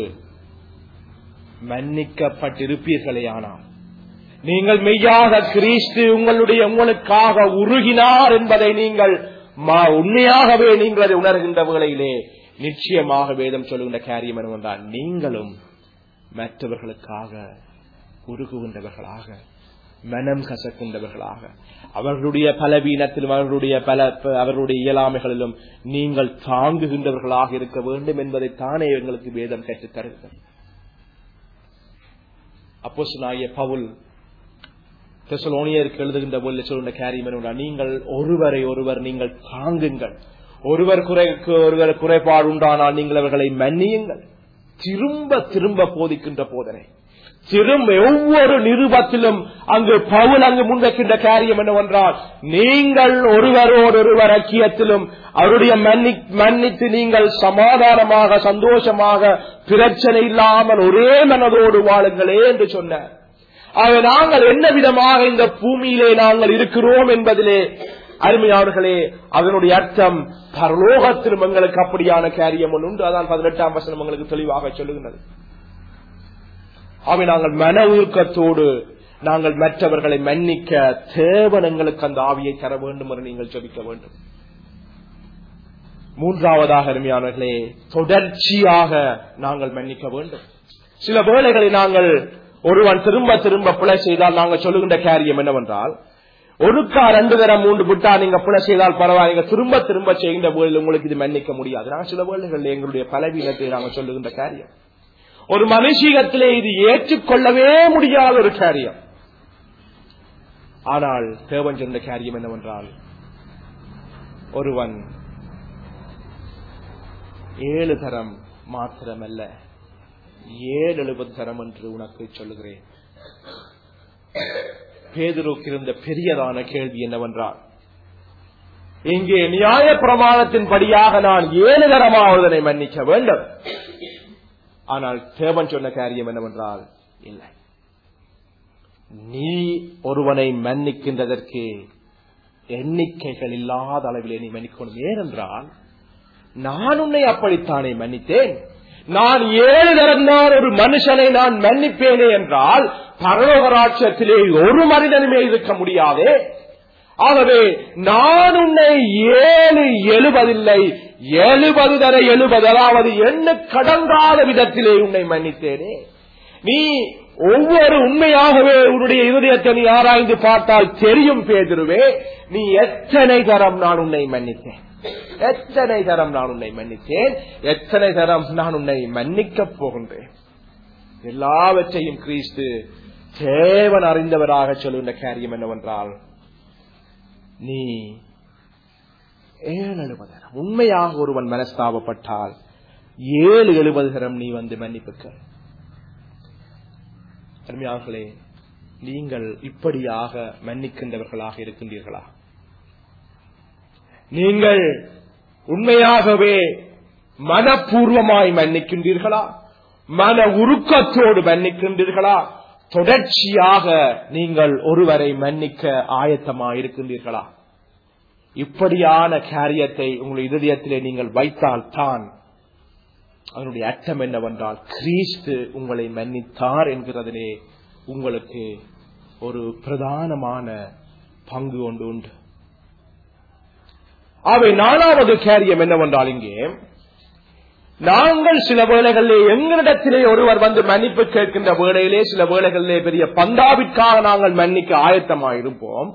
Speaker 1: மன்னிக்கப்பட்டிருப்பீர்களே ஆனால் நீங்கள் மெய்யாக கிறிஸ்து உங்களுடைய உங்களுக்காக உருகினார் என்பதை நீங்கள் உண்மையாகவே நீங்கள் அதை உணர்கின்ற வேளையிலே நிச்சயமாக வேதம் சொல்லுகின்ற காரியம் என்னவென்றால் நீங்களும் மற்றவர்களுக்காக உருகுகின்றவர்களாக மனம் கசக்கின்றவர்களாக அவர்களுடைய பலவீனத்திலும் அவர்களுடைய பல அவர்களுடைய இயலாமைகளிலும் நீங்கள் தாங்குகின்றவர்களாக இருக்க வேண்டும் என்பதை தானே எங்களுக்கு வேதம் கற்றுத் தருகிறது அப்போ பவுல் தெசலோனியருக்கு எழுதுகின்ற போல சொல்லுகின்ற காரியம் நீங்கள் ஒருவரை ஒருவர் நீங்கள் தாங்குங்கள் ஒருவர் குறை ஒருவர் குறைபாடு உண்டானால் நீங்கள் அவர்களை மன்னியுங்கள் திரும்ப திரும்ப போதிக்கின்ற போதனை திரும்ப ஒவ்வொரு நிருபத்திலும் அங்கு பவுல் அங்கு முன்வைக்கின்ற காரியம் என்னவென்றால் நீங்கள் ஒருவரோடு ஒருவர் ஐக்கியத்திலும் அவருடைய மன்னித்து நீங்கள் சமாதானமாக சந்தோஷமாக பிரச்சனை இல்லாமல் ஒரே மனதோடு வாழுங்களே என்று சொன்னார் ஆக நாங்கள் என்ன விதமாக இந்த பூமியிலே நாங்கள் இருக்கிறோம் என்பதிலே அருமையானவர்களே அதனுடைய அர்த்தம் பரலோகத்திலும் எங்களுக்கு அப்படியான காரியம் ஒன்று உண்டு அதான் பதினெட்டாம் வசனம் எங்களுக்கு தெளிவாக சொல்லுகின்றது அவை நாங்கள் மன ஊக்கத்தோடு நாங்கள் மற்றவர்களை மன்னிக்க தேவன் எங்களுக்கு அந்த ஆவியை தர வேண்டும் என்று நீங்கள் ஜெபிக்க வேண்டும் மூன்றாவதாக அருமையானவர்களே தொடர்ச்சியாக நாங்கள் மன்னிக்க வேண்டும் சில வேளைகளை நாங்கள் ஒருவன் திரும்ப திரும்ப பிழை செய்தால் நாங்கள் சொல்லுகின்ற காரியம் என்னவென்றால் ஒருக்கா ரெண்டு தரம் மூன்று விட்டா நீங்க பிழை செய்தால் பரவாயில்ல திரும்ப திரும்ப செய்கின்ற வேளையில் உங்களுக்கு இது மன்னிக்க முடியாது நாங்கள் சில வேளைகளில் எங்களுடைய பலவீனத்தை நாங்கள் சொல்லுகின்ற காரியம் ஒரு மனுஷீகத்திலே இது ஏற்றுக்கொள்ளவே முடியாத ஒரு காரியம் ஆனால் தேவன் சொன்ன காரியம் என்னவென்றால் ஒருவன் ஏழு தரம் மாத்திரமல்ல ஏழு எழுபது தரம் என்று உனக்கு சொல்லுகிறேன் பேதுருக்கு இருந்த பெரியதான கேள்வி என்னவென்றால் இங்கே நியாய பிரமாணத்தின் படியாக நான் ஏழு தரமாவதனை மன்னிக்க வேண்டும் ஆனால் தேவன் சொன்ன காரியம் என்னவென்றால் இல்லை நீ ஒருவனை மன்னிக்கின்றதற்கு எண்ணிக்கைகள் இல்லாத அளவிலே நீ மன்னிக்கணும் ஏனென்றால் நான் உன்னை அப்படித்தானே மன்னித்தேன் நான் ஏழு தரம் நான் ஒரு மனுஷனை நான் மன்னிப்பேனே என்றால் பரலோகராட்சத்திலே ஒரு மனிதனுமே இருக்க முடியாதே ஆகவே நான் உன்னை ஏழு எழுபதில்லை எழுபது தர எழுபது அதாவது எண்ண கடங்காத விதத்திலே உன்னை மன்னித்தேனே நீ ஒவ்வொரு உண்மையாகவே உன்னுடைய இருதயத்தை நீ ஆராய்ந்து பார்த்தால் தெரியும் பேதிருவே நீ எத்தனை தரம் நான் உன்னை மன்னித்தேன் எத்தனை தரம் நான் உன்னை மன்னித்தேன் எத்தனை தரம் நான் உன்னை மன்னிக்கப் போகின்றேன் எல்லாவற்றையும் கிறிஸ்து தேவன் அறிந்தவராக சொல்லுகின்ற காரியம் என்னவென்றால் நீ ஏழு எழுபது தரம் உண்மையாக ஒருவன் மனஸ்தாபப்பட்டால் ஏழு எழுபது தரம் நீ வந்து மன்னிப்புக்க அருமையார்களே நீங்கள் இப்படியாக மன்னிக்கின்றவர்களாக இருக்கின்றீர்களா நீங்கள் உண்மையாகவே மனப்பூர்வமாய் மன்னிக்கின்றீர்களா மன உருக்கத்தோடு மன்னிக்கின்றீர்களா தொடர்ச்சியாக நீங்கள் ஒருவரை மன்னிக்க ஆயத்தமாக இருக்கின்றீர்களா இப்படியான காரியத்தை உங்கள் இதயத்திலே நீங்கள் வைத்தால் தான் அதனுடைய அர்த்தம் என்னவென்றால் கிறிஸ்து உங்களை மன்னித்தார் என்கிறதிலே உங்களுக்கு ஒரு பிரதானமான பங்கு ஒன்று உண்டு அவை நாலாவது காரியம் என்னவென்றால் இங்கே நாங்கள் சில வேளைகளிலே எங்களிடத்திலே ஒருவர் வந்து மன்னிப்பு கேட்கின்ற வேளையிலே சில வேளைகளிலே பெரிய பந்தாவிற்காக நாங்கள் மன்னிக்க ஆயத்தமாயிருப்போம்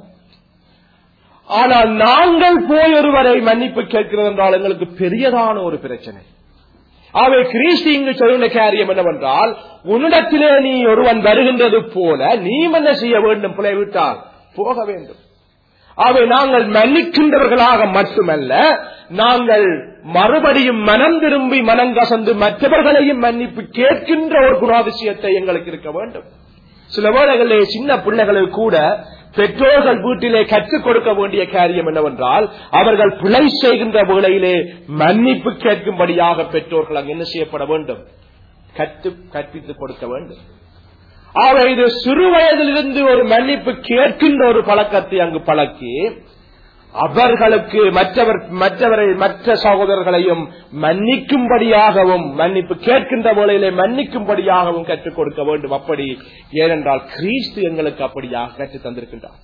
Speaker 1: ஆனால் நாங்கள் போய் ஒருவரை மன்னிப்பு கேட்கிறது என்றால் எங்களுக்கு பெரியதான ஒரு பிரச்சனை அவை கிறிஸ்து இங்கு சொல்லுகிற காரியம் என்னவென்றால் உன்னிடத்திலே நீ ஒருவன் வருகின்றது போல நீ என்ன செய்ய வேண்டும் பிழை விட்டால் போக வேண்டும் அவை நாங்கள் மன்னிக்கின்றவர்களாக மட்டுமல்ல நாங்கள் மறுபடியும் மனம் திரும்பி மனம் கசந்து மற்றவர்களையும் மன்னிப்பு கேட்கின்ற ஒரு குணாதிசயத்தை எங்களுக்கு இருக்க வேண்டும் சில வேளைகளிலே சின்ன பிள்ளைகளுக்கு கூட பெற்றோர்கள் வீட்டிலே கற்றுக் கொடுக்க வேண்டிய காரியம் என்னவென்றால் அவர்கள் பிழை செய்கின்ற வேளையிலே மன்னிப்பு கேட்கும்படியாக பெற்றோர்கள் அங்கு என்ன செய்யப்பட வேண்டும் கற்று கற்பித்துக் கொடுக்க வேண்டும் ஆக இது சிறு வயதிலிருந்து ஒரு மன்னிப்பு கேட்கின்ற ஒரு பழக்கத்தை அங்கு பழக்கி அவர்களுக்கு மற்றவர் மற்றவரை மற்ற சகோதரர்களையும் மன்னிக்கும்படியாகவும் மன்னிப்பு கேட்கின்ற வேளையிலே மன்னிக்கும்படியாகவும் கற்றுக் கொடுக்க வேண்டும் அப்படி ஏனென்றால் கிறிஸ்து எங்களுக்கு அப்படியாக கற்றுத் தந்திருக்கின்றார்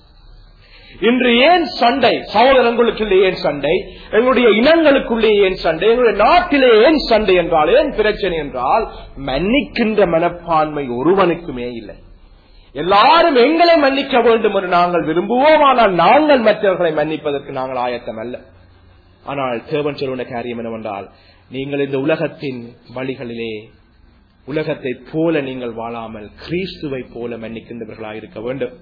Speaker 1: இன்று ஏன் சண்டை சகோதரங்களுக்குள்ளே ஏன் சண்டை எங்களுடைய இனங்களுக்குள்ளே ஏன் சண்டை எங்களுடைய நாட்டிலே ஏன் சண்டை என்றால் ஏன் பிரச்சனை என்றால் மன்னிக்கின்ற மனப்பான்மை ஒருவனுக்குமே இல்லை எல்லாரும் எங்களை மன்னிக்க வேண்டும் என்று நாங்கள் விரும்புவோம் ஆனால் நாங்கள் மற்றவர்களை மன்னிப்பதற்கு நாங்கள் ஆயத்தம் அல்ல ஆனால் தேவன் சொல்லுன காரியம் என்னவென்றால் நீங்கள் இந்த உலகத்தின் வழிகளிலே உலகத்தை போல நீங்கள் வாழாமல் கிறிஸ்துவை போல மன்னிக்கின்றவர்களாக இருக்க வேண்டும்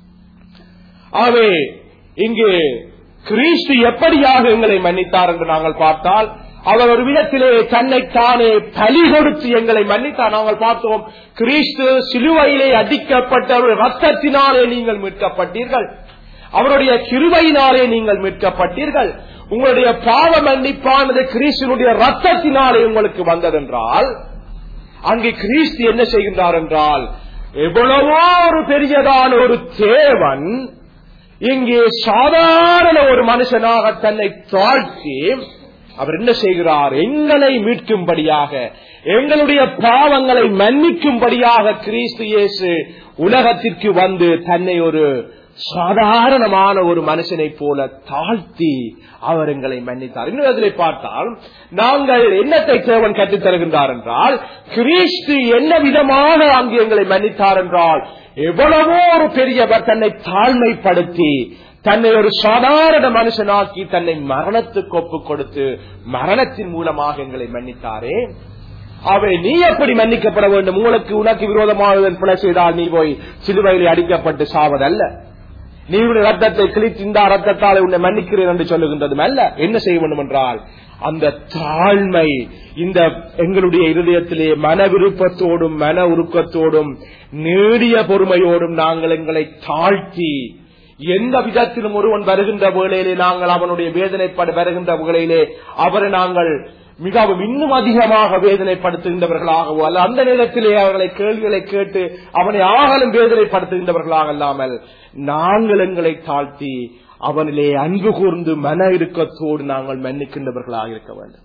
Speaker 1: ஆகவே இங்கு கிறிஸ்து எப்படியாக எங்களை மன்னித்தார் என்று நாங்கள் பார்த்தால் அவர் ஒரு விதத்திலே தன்னைத்தானே பலி கொடுத்து எங்களை மன்னித்தார் நாங்கள் பார்த்தோம் கிறிஸ்து சிலுவையிலே அடிக்கப்பட்ட ஒரு ரத்தத்தினாலே நீங்கள் மீட்கப்பட்டீர்கள் அவருடைய கிருவையினாலே நீங்கள் மீட்கப்பட்டீர்கள் உங்களுடைய பாவ மன்னிப்பானது கிறிஸ்துவனுடைய ரத்தத்தினாலே உங்களுக்கு வந்ததென்றால் அங்கே கிறிஸ்து என்ன செய்கின்றார் என்றால் எவ்வளவோ ஒரு பெரியதான ஒரு தேவன் இங்கே சாதாரண ஒரு மனுஷனாக தன்னை தாழ்த்தி அவர் என்ன செய்கிறார் எங்களை மீட்கும்படியாக எங்களுடைய பாவங்களை மன்னிக்கும்படியாக கிறிஸ்து இயேசு உலகத்திற்கு வந்து தன்னை ஒரு சாதாரணமான ஒரு மனுஷனை போல தாழ்த்தி அவர் எங்களை மன்னித்தார் இன்னும் அதில் பார்த்தால் நாங்கள் என்னத்தை தேவன் கற்றுத் தருகின்றார் என்றால் கிறிஸ்து என்ன விதமாக அங்கு எங்களை மன்னித்தார் என்றால் எவ்வளவோ ஒரு பெரியவர் தன்னை தாழ்மைப்படுத்தி தன்னை ஒரு சாதாரண மனுஷனாக்கி தன்னை மரணத்துக்கு ஒப்புக் கொடுத்து மரணத்தின் மூலமாக எங்களை மன்னித்தாரே அவை நீ எப்படி மன்னிக்கப்பட வேண்டும் உங்களுக்கு உனக்கு விரோதமாக பிழை செய்தால் நீ போய் சிலுவையில் அடிக்கப்பட்டு சாவதல்ல நீ உடைய ரத்தத்தை கிழித்து இந்த ரத்தத்தால் உன்னை மன்னிக்கிறேன் என்று சொல்லுகின்றதும் அல்ல என்ன செய்ய வேண்டும் என்றால் அந்த தாழ்மை இந்த எங்களுடைய இருதயத்திலே மன விருப்பத்தோடும் மன உருக்கத்தோடும் நீடிய பொறுமையோடும் நாங்கள் எங்களை தாழ்த்தி எந்த விதத்திலும் ஒருவன் வருகின்ற வேளையிலே நாங்கள் அவனுடைய வேதனைப்பட வருகின்ற வேளையிலே அவரை நாங்கள் மிகவும் இன்னும் அதிகமாக வேதனைப்படுத்துகின்றவர்களாகவோ அல்ல அந்த நேரத்திலே அவர்களை கேள்விகளை கேட்டு அவனை ஆகலும் வேதனைப்படுத்துகின்றவர்களாக அல்லாமல் நாங்கள் எங்களை தாழ்த்தி அவனிலே அன்பு கூர்ந்து மன இறுக்கத்தோடு நாங்கள் மன்னிக்கின்றவர்களாக இருக்க வேண்டும்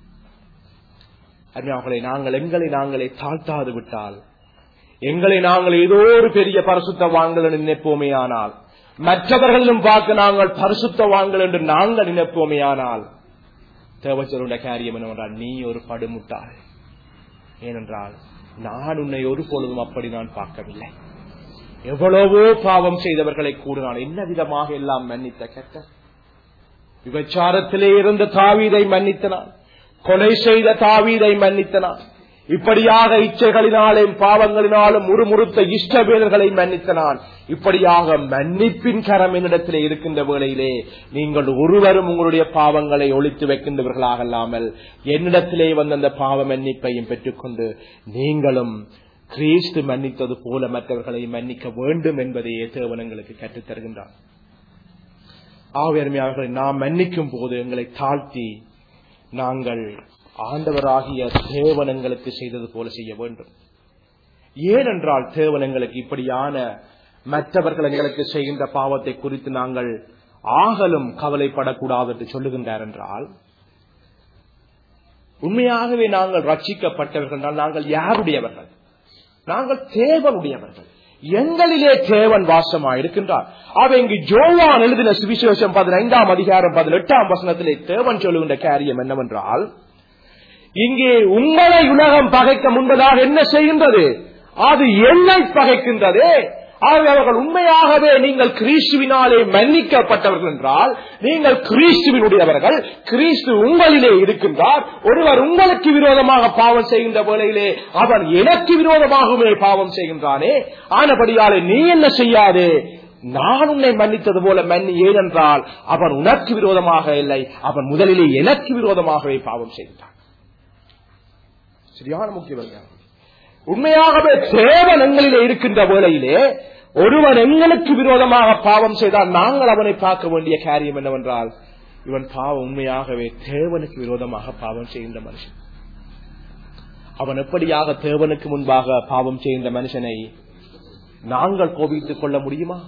Speaker 1: அவர்களை நாங்கள் எங்களை நாங்களே தாழ்த்தாது விட்டால் எங்களை நாங்கள் ஏதோ ஒரு பெரிய பரிசுத்த வாங்கல் நினைப்போமே ஆனால் மற்றவர்களும் பார்க்க நாங்கள் பரிசுத்த வாங்கல் என்று நாங்கள் நினைப்போமே ஆனால் தேவச்சருடைய காரியம் என்னவென்றால் நீ ஒரு படுமுட்டாள் ஏனென்றால் நான் உன்னை ஒரு பொழுதும் அப்படி நான் பார்க்கவில்லை எவ்வளவோ பாவம் செய்தவர்களை கூட நான் என்ன விதமாக எல்லாம் மன்னித்த கெட்ட விபச்சாரத்திலே இருந்த தாவீதை மன்னித்தனான் கொலை செய்த தாவீதை மன்னித்தனான் இப்படியாக இச்சைகளினாலும் பாவங்களினாலும் முறுமுறுத்த இஷ்டவேதர்களை மன்னித்தனான் இப்படியாக மன்னிப்பின் கரம் என்னிடத்திலே இருக்கின்ற வேளையிலே நீங்கள் ஒருவரும் உங்களுடைய பாவங்களை ஒழித்து வைக்கின்றவர்களாக அல்லாமல் என்னிடத்திலே வந்த அந்த பாவ மன்னிப்பையும் பெற்றுக்கொண்டு நீங்களும் கிறிஸ்து மன்னித்தது போல மற்றவர்களை மன்னிக்க வேண்டும் என்பதையே தேவன் எங்களுக்கு கற்றுத் தருகின்றார் ஆவியர்மையாளர்களை நாம் மன்னிக்கும் போது எங்களை தாழ்த்தி நாங்கள் ஆண்டவராகிய தேவன் எங்களுக்கு செய்தது போல செய்ய வேண்டும் ஏனென்றால் தேவன் எங்களுக்கு இப்படியான மற்றவர்கள் எங்களுக்கு செய்கின்ற பாவத்தை குறித்து நாங்கள் ஆகலும் கவலைப்படக்கூடாது என்று சொல்லுகின்றார் என்றால் உண்மையாகவே நாங்கள் ரட்சிக்கப்பட்டவர்கள் என்றால் நாங்கள் யாருடையவர்கள் நாங்கள் தேவனுடையவர்கள் எங்களிலே தேவன் வாசமா இருக்கின்றார் அவ இங்கு ஜோவான் எழுதின சுவிசேஷம் பதினைந்தாம் அதிகாரம் பதினெட்டாம் வசனத்திலே தேவன் சொல்லுகின்ற காரியம் என்னவென்றால் இங்கே உங்களை உலகம் பகைக்க முன்பதாக என்ன செய்கின்றது அது என்னை பகைக்கின்றது ஆகவே அவர்கள் உண்மையாகவே நீங்கள் கிறிஸ்துவினாலே மன்னிக்கப்பட்டவர்கள் என்றால் நீங்கள் கிறிஸ்துவினுடையவர்கள் கிறிஸ்து உங்களிலே இருக்கின்றார் ஒருவர் உங்களுக்கு விரோதமாக பாவம் செய்கின்ற வேளையிலே அவன் எனக்கு விரோதமாகவே பாவம் செய்கின்றானே ஆனபடியாலே நீ என்ன செய்யாதே நான் உன்னை மன்னித்தது போல மன்னி ஏனென்றால் அவன் உனக்கு விரோதமாக இல்லை அவன் முதலிலே எனக்கு விரோதமாகவே பாவம் செய்கின்றான் சரியான முக்கியம் உண்மையாகவே தேவன் எங்களிலே இருக்கின்ற வேளையிலே ஒருவன் எங்களுக்கு விரோதமாக பாவம் செய்தால் நாங்கள் அவனை பார்க்க வேண்டிய காரியம் என்னவென்றால் இவன் பாவம் உண்மையாகவே தேவனுக்கு விரோதமாக பாவம் செய்கின்ற மனுஷன் அவன் எப்படியாக தேவனுக்கு முன்பாக பாவம் செய்கின்ற மனுஷனை நாங்கள் கோபித்துக் கொள்ள முடியுமா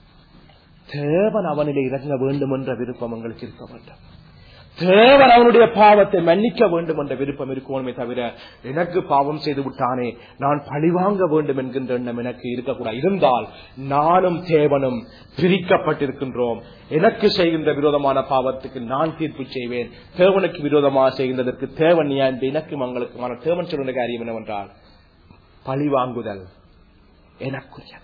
Speaker 1: தேவன் அவனிலே இறங்க வேண்டும் என்ற விருப்பம் எங்களுக்கு இருக்க வேண்டும் தேவன் அவனுடைய பாவத்தை மன்னிக்க வேண்டும் என்ற விருப்பம் இருக்கணுமே தவிர எனக்கு பாவம் செய்து விட்டானே நான் பழிவாங்க வேண்டும் என்கின்ற எண்ணம் எனக்கு இருக்கக்கூடாது இருந்தால் நானும் தேவனும் பிரிக்கப்பட்டிருக்கின்றோம் எனக்கு செய்கின்ற விரோதமான பாவத்துக்கு நான் தீர்ப்பு செய்வேன் தேவனுக்கு விரோதமாக செய்கின்றதற்கு தேவன் நியாயம் எனக்கு மங்களுக்குமான தேவன் சொல்லுகிற காரியம் என்னவென்றால் பழி வாங்குதல் எனக்குரியது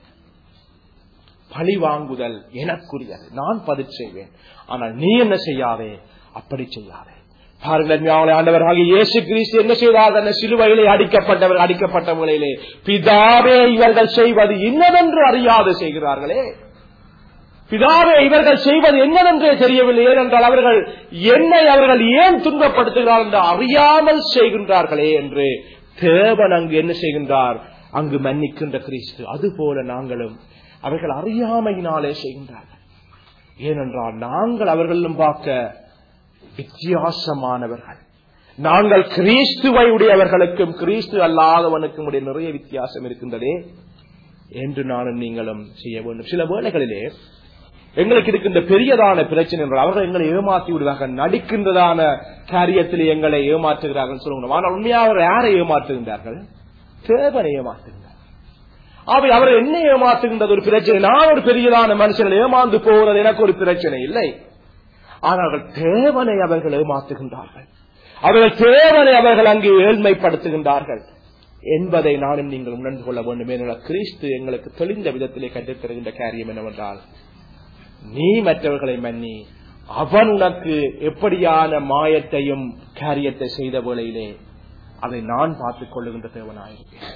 Speaker 1: பழி வாங்குதல் எனக்குரியது நான் பதில் செய்வேன் ஆனால் நீ என்ன செய்யாதே அப்படி செய்யாதே பாருங்கள் ஆண்டவராக இயேசு கிறிஸ்து என்ன செய்தார் அந்த சிலுவையிலே அடிக்கப்பட்டவர் அடிக்கப்பட்ட முறையிலே பிதாவே இவர்கள் செய்வது இன்னதென்று அறியாது செய்கிறார்களே பிதாவே இவர்கள் செய்வது என்னவென்றே தெரியவில்லை ஏனென்றால் அவர்கள் என்னை அவர்கள் ஏன் துன்பப்படுத்துகிறார்கள் என்று அறியாமல் செய்கின்றார்களே என்று தேவன் அங்கு என்ன செய்கின்றார் அங்கு மன்னிக்கின்ற கிறிஸ்து அதுபோல நாங்களும் அவர்கள் அறியாமையினாலே செய்கின்றார்கள் ஏனென்றால் நாங்கள் அவர்களும் பார்க்க வித்தியாசமானவர்கள் நாங்கள் கிறிஸ்துவை உடையவர்களுக்கும் கிறிஸ்து அல்லாதவனுக்கும் உடைய நிறைய வித்தியாசம் இருக்கின்றதே என்று நானும் நீங்களும் செய்ய வேண்டும் சில வேளைகளிலே எங்களுக்கு இருக்கின்ற பெரியதான பிரச்சனை என்றால் அவர்கள் எங்களை ஏமாற்றி விடுவார்கள் நடிக்கின்றதான காரியத்திலே எங்களை ஏமாற்றுகிறார்கள் சொல்லுங்க ஆனால் உண்மையாக அவர்கள் யாரை ஏமாற்றுகின்றார்கள் தேவனை ஏமாற்றுகின்றார் அவை அவர் என்ன ஏமாற்றுகின்றது ஒரு பிரச்சனை நான் ஒரு பெரியதான மனுஷன் ஏமாந்து போகிறது எனக்கு ஒரு பிரச்சனை இல்லை ஆனால் அவர்கள் தேவனை அவர்கள் ஏமாற்றுகின்றார்கள் அவர்கள் தேவனை அவர்கள் அங்கே ஏழ்மைப்படுத்துகின்றார்கள் என்பதை நானும் நீங்கள் உணர்ந்து கொள்ள வேண்டும் என்ற கிறிஸ்து எங்களுக்கு தெளிந்த விதத்திலே கற்றுத் தருகின்ற காரியம் என்னவென்றால் நீ மற்றவர்களை மன்னி அவன் உனக்கு எப்படியான மாயத்தையும் காரியத்தை செய்த வேளையிலே அதை நான் பார்த்துக் கொள்ளுகின்ற தேவனாயிருக்கேன்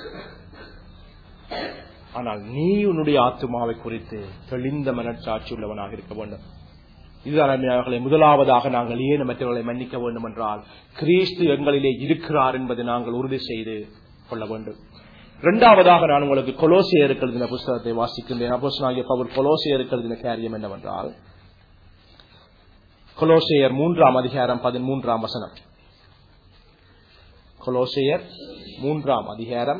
Speaker 1: ஆனால் நீ உன்னுடைய ஆத்மாவை குறித்து தெளிந்த மனச்சாட்சி உள்ளவனாக இருக்க வேண்டும் இதுதான் அவர்களை முதலாவதாக நாங்கள் ஏன் மற்றவர்களை மன்னிக்க வேண்டும் என்றால் கிறிஸ்து எங்களிலே இருக்கிறார் என்பதை நாங்கள் உறுதி செய்து கொள்ள வேண்டும் இரண்டாவதாக நான் உங்களுக்கு கொலோசியர் எழுதின புஸ்தகத்தை வாசிக்கின்றேன் அப்போஸ்தலனாகிய பவுல் கொலோசியர் எழுதின காரியம் என்னவென்றால் கொலோசியர் மூன்றாம் அதிகாரம் பதிமூன்றாம் வசனம் கொலோசியர் மூன்றாம் அதிகாரம்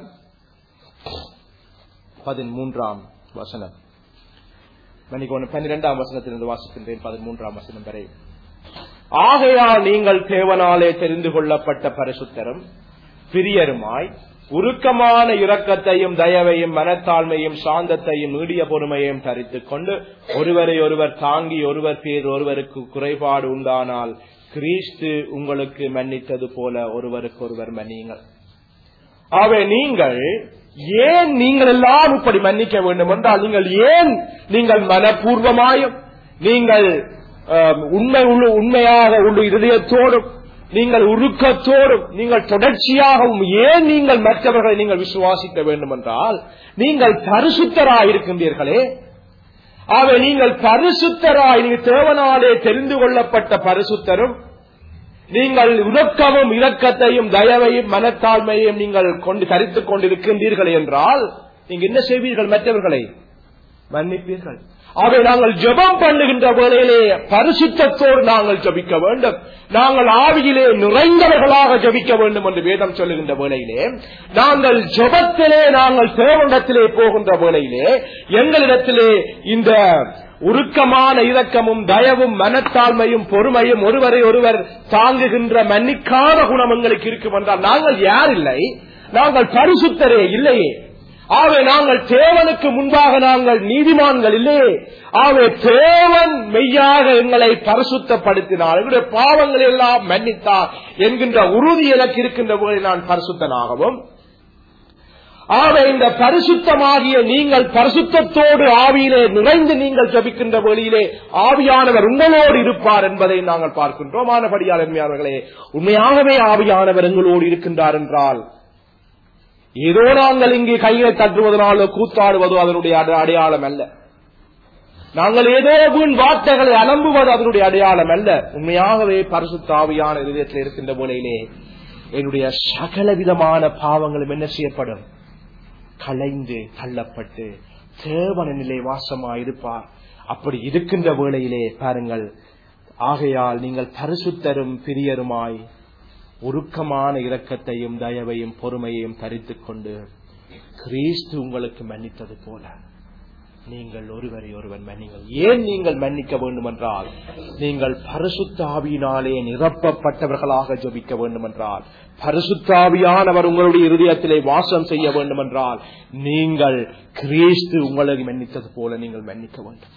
Speaker 1: பதிமூன்றாம் வசனம் மன்னிக்கோணும் பன்னிரெண்டாம் வசனத்திலிருந்து வாசிக்கின்றேன் பதிமூன்றாம் வசனம் வரை ஆகையால் நீங்கள் தேவனாலே தெரிந்து கொள்ளப்பட்ட பரிசுத்தரும் பிரியருமாய் உருக்கமான இரக்கத்தையும் தயவையும் மனத்தாழ்மையும் சாந்தத்தையும் நீடிய பொறுமையையும் தரித்துக் கொண்டு ஒருவரை ஒருவர் தாங்கி ஒருவர் பேர் ஒருவருக்கு குறைபாடு உண்டானால் கிறிஸ்து உங்களுக்கு மன்னித்தது போல ஒருவருக்கு ஒருவர் மன்னியுங்கள் ஆகவே நீங்கள் ஏன் நீங்கள் எல்லாம் இப்படி மன்னிக்க வேண்டும் என்றால் நீங்கள் ஏன் நீங்கள் மனப்பூர்வமாயும் நீங்கள் அஹ், உண்மை உள்ள- உண்மையாக உள்ள இருதயத்தோடும் நீங்கள் உருக்கத்தோடும் நீங்கள் தொடர்ச்சியாகவும் ஏன் நீங்கள் மற்றவர்களை நீங்கள் விசுவாசிக்க வேண்டும் என்றால் நீங்கள் பரிசுத்தராய் இருக்கின்றீர்களே ஆகவே நீங்கள் பரிசுத்தராய் நீங்கள் தேவனாலே தெரிந்து கொள்ளப்பட்ட பரிசுத்தரும் நீங்கள் உறக்கமும் இரக்கத்தையும் தயவையும் மனத்தாழ்மையையும் நீங்கள் கொண்டு கரித்துக் கொண்டிருக்கின்றீர்கள் என்றால் நீங்க என்ன செய்வீர்கள் மற்றவர்களை மன்னிப்பீர்கள் ஆகவே நாங்கள் ஜெபம் பண்ணுகின்ற வேளையிலே பரிசுத்தத்தோடு நாங்கள் ஜெபிக்க வேண்டும் நாங்கள் ஆவியிலே நிறைந்தவர்களாக ஜெபிக்க வேண்டும் என்று வேதம் சொல்லுகின்ற வேளையிலே நாங்கள் ஜெபத்திலே நாங்கள் தேவனிடத்திலே போகின்ற வேளையிலே எங்களிடத்திலே இந்த உருக்கமான இரக்கமும் தயவும் மனத்தாழ்மையும் பொறுமையும் ஒருவரை ஒருவர் தாங்குகின்ற மன்னிக்காத குணம் எங்களுக்கு இருக்கும் என்றால் நாங்கள் யார் இல்லை நாங்கள் பரிசுத்தரே இல்லையே ஆகவே நாங்கள் தேவனுக்கு முன்பாக நாங்கள் நீதிமான்கள் இல்லையே ஆகவே தேவன் மெய்யாக எங்களை பரிசுத்தப்படுத்தினார் எங்களுடைய பாவங்களை எல்லாம் மன்னித்தார் என்கின்ற உறுதி எனக்கு இருக்கின்ற போது நான் பரிசுத்தனாகவும் ஆக இந்த பரிசுத்தமாகிய நீங்கள் பரிசுத்தத்தோடு ஆவியிலே நிறைந்து நீங்கள் ஜபிக்கின்ற வழியிலே ஆவியானவர் உங்களோடு இருப்பார் என்பதை நாங்கள் பார்க்கின்றோம் ஆனபடியால் அருமையானவர்களே உண்மையாகவே ஆவியானவர் எங்களோடு இருக்கின்றார் என்றால் ஏதோ நாங்கள் இங்கே கையை தட்டுவதனாலோ கூத்தாடுவதோ அதனுடைய அட- அடையாளம் அல்ல நாங்கள் ஏதோ வீண் வார்த்தைகளை அலம்புவது அதனுடைய அடையாளம் அல்ல உண்மையாகவே பரிசுத்த ஆவியான இதயத்தில் இருக்கின்ற போலையிலே என்னுடைய சகல விதமான பாவங்களும் என்ன செய்யப்படும் களைந்து தள்ளப்பட்டு தேவனிலே வாசமாயிருப்பார் அப்படி இருக்கின்ற வேளையிலே பாருங்கள் ஆகையால் நீங்கள் பரிசுத்தரும் பிரியருமாய் உருக்கமான இரக்கத்தையும் தயவையும் பொறுமையையும் தரித்துக் கொண்டு கிறிஸ்து உங்களுக்கு மன்னித்தது போல நீங்கள் ஒருவரை ஒருவர் மன்னிங்கள் ஏன் நீங்கள் மன்னிக்க வேண்டும் என்றால் நீங்கள் பரிசுத்தாவியினாலே நிரப்பப்பட்டவர்களாக ஜபிக்க வேண்டும் என்றால் பரிசுத்தாவியானவர் உங்களுடைய இருதயத்திலே வாசம் செய்ய வேண்டும் என்றால் நீங்கள் கிறிஸ்து உங்களை மன்னித்தது போல நீங்கள் மன்னிக்க வேண்டும்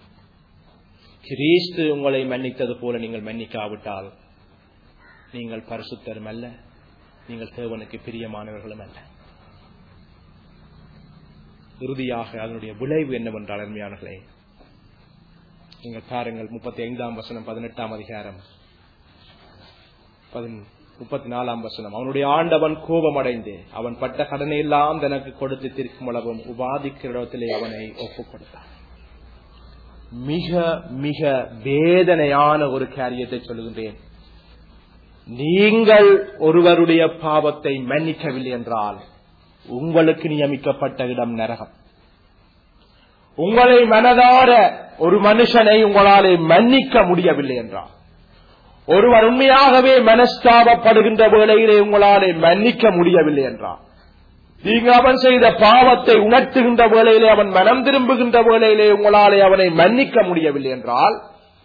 Speaker 1: கிறிஸ்து உங்களை மன்னித்தது போல நீங்கள் மன்னிக்காவிட்டால் நீங்கள் பரிசுத்தரும் அல்ல நீங்கள் தேவனுக்கு பிரியமானவர்களும் அல்ல இறுதியாக அதனுடைய விளைவு என்னவென்றால் அருமையானர்களே நீங்கள் பாருங்கள் முப்பத்தி ஐந்தாம் வசனம் பதினெட்டாம் அதிகாரம் முப்பத்தி நாலாம் வசனம் அவனுடைய ஆண்டவன் கோபமடைந்து அவன் பட்ட கடனை எல்லாம் தனக்கு கொடுத்து திருக்கும் அளவும் உபாதிக்கிற இடத்திலே அவனை ஒப்புக் கொடுத்தான் மிக மிக வேதனையான ஒரு காரியத்தை சொல்லுகின்றேன் நீங்கள் ஒருவருடைய பாவத்தை மன்னிக்கவில்லை என்றால் உங்களுக்கு நியமிக்கப்பட்ட இடம் நரகம் உங்களை மனதார ஒரு மனுஷனை உங்களாலே மன்னிக்க முடியவில்லை என்றால் ஒருவர் உண்மையாகவே மனஸ்தாபப்படுகின்ற வேளையிலே உங்களாலே மன்னிக்க முடியவில்லை என்றால் நீங்க அவன் செய்த பாவத்தை உணர்த்துகின்ற வேளையிலே அவன் மனம் திரும்புகின்ற வேளையிலே உங்களாலே அவனை மன்னிக்க முடியவில்லை என்றால்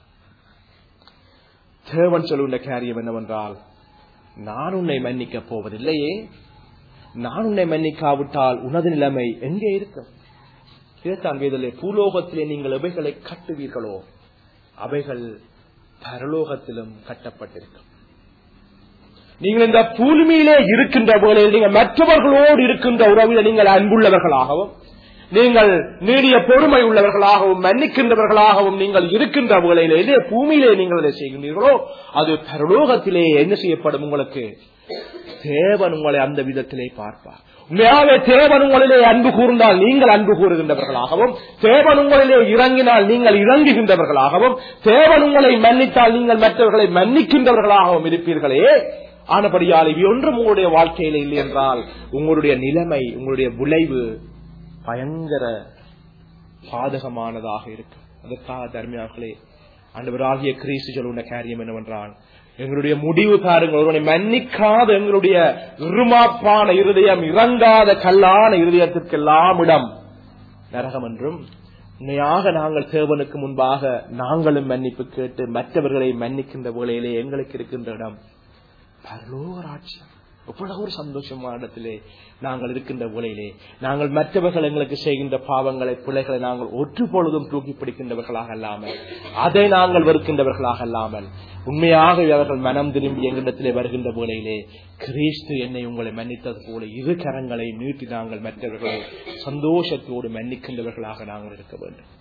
Speaker 1: தேவன் சொல்லுகின்ற காரியம் என்னவென்றால் நான் உன்னை மன்னிக்கப் போவதில்லையே நான் உன்னை மன்னிக்காவிட்டால் உனது நிலைமை எங்கே இருக்கும் இதைத்தான் வேதலே பூலோகத்திலே நீங்கள் எவைகளை கட்டுவீர்களோ அவைகள் பரலோகத்திலும் கட்டப்பட்டிருக்கும் நீங்கள் இந்த பூமியிலே இருக்கின்ற வேளையில் நீங்கள் மற்றவர்களோடு இருக்கின்ற உறவில் நீங்கள் அன்புள்ளவர்களாகவும் நீங்கள் நீடிய பொறுமை உள்ளவர்களாகவும் மன்னிக்கின்றவர்களாகவும் நீங்கள் இருக்கின்ற வேளையிலே இதே பூமியிலே நீங்கள் அதை செய்கின்றீர்களோ அது பரலோகத்திலே என்ன செய்யப்படும் உங்களுக்கு தேவன் உங்களை அந்த விதத்திலே பார்ப்பார் உண்மையாக தேவன் உங்களிலே அன்பு கூர்ந்தால் நீங்கள் அன்பு கூறுகின்றவர்களாகவும் தேவன் உங்களிலே இறங்கினால் நீங்கள் இறங்குகின்றவர்களாகவும் தேவன் உங்களை மன்னித்தால் நீங்கள் மற்றவர்களை மன்னிக்கின்றவர்களாகவும் இருப்பீர்களே ஆனபடியால் இவை ஒன்றும் உங்களுடைய வாழ்க்கையில் இல்லை என்றால் உங்களுடைய நிலைமை உங்களுடைய விளைவு பயங்கர பாதகமானதாக இருக்கும் அதற்காக தர்மியார்களே ஆண்டவராகிய கிரீசு சொல்லுள்ள காரியம் என்னவென்றால் எங்களுடைய முடிவு பாருங்கள் ஒருவனை மன்னிக்காத எங்களுடைய இருமாப்பான இருதயம் இறங்காத கல்லான இருதயத்திற்கெல்லாம் இடம் நரகம் என்றும் உண்மையாக நாங்கள் தேவனுக்கு முன்பாக நாங்களும் மன்னிப்பு கேட்டு மற்றவர்களை மன்னிக்கின்ற வேளையிலே எங்களுக்கு இருக்கின்ற இடம் பரலோகராட்சியம் எவ்வளவு ஒரு சந்தோஷமான இடத்திலே நாங்கள் இருக்கின்ற வேளையிலே நாங்கள் மற்றவர்கள் எங்களுக்கு செய்கின்ற பாவங்களை பிள்ளைகளை நாங்கள் ஒற்று பொழுதும் தூக்கி பிடிக்கின்றவர்களாக அல்லாமல் அதை நாங்கள் வெறுக்கின்றவர்களாக அல்லாமல் உண்மையாக அவர்கள் மனம் திரும்பி எங்களிடத்திலே வருகின்ற வேளையிலே கிறிஸ்து என்னை உங்களை மன்னித்தது போல இரு கரங்களை நீட்டி நாங்கள் மற்றவர்களை சந்தோஷத்தோடு மன்னிக்கின்றவர்களாக நாங்கள் இருக்க வேண்டும்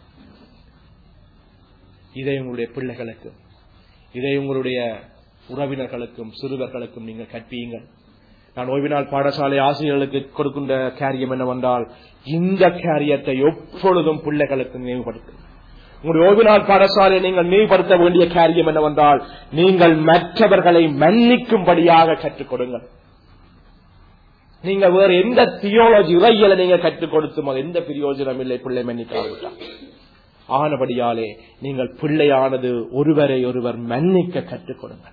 Speaker 1: இதை உங்களுடைய பிள்ளைகளுக்கு இதை உங்களுடைய உறவினர்களுக்கும் சிறுவர்களுக்கும் நீங்கள் கற்பியுங்கள் நான் ஓய்வினால் பாடசாலை ஆசிரியர்களுக்கு கொடுக்கின்ற காரியம் என்னவென்றால் இந்த காரியத்தை எப்பொழுதும் பிள்ளைகளுக்கு நினைவுபடுத்தும் உங்களுடைய ஓய்வினால் பாடசாலை நீங்கள் நினைவுபடுத்த வேண்டிய காரியம் என்னவென்றால் நீங்கள் மற்றவர்களை மன்னிக்கும்படியாக கற்றுக் கொடுங்கள் நீங்க வேற எந்த தியோலஜி இறையில நீங்க கற்றுக் கொடுத்தும் அது எந்த பிரயோஜனம் இல்லை பிள்ளை மன்னிக்காவிட்டால் ஆனபடியாலே நீங்கள் பிள்ளையானது ஒருவரை ஒருவர் மன்னிக்க கற்றுக் கொடுங்கள்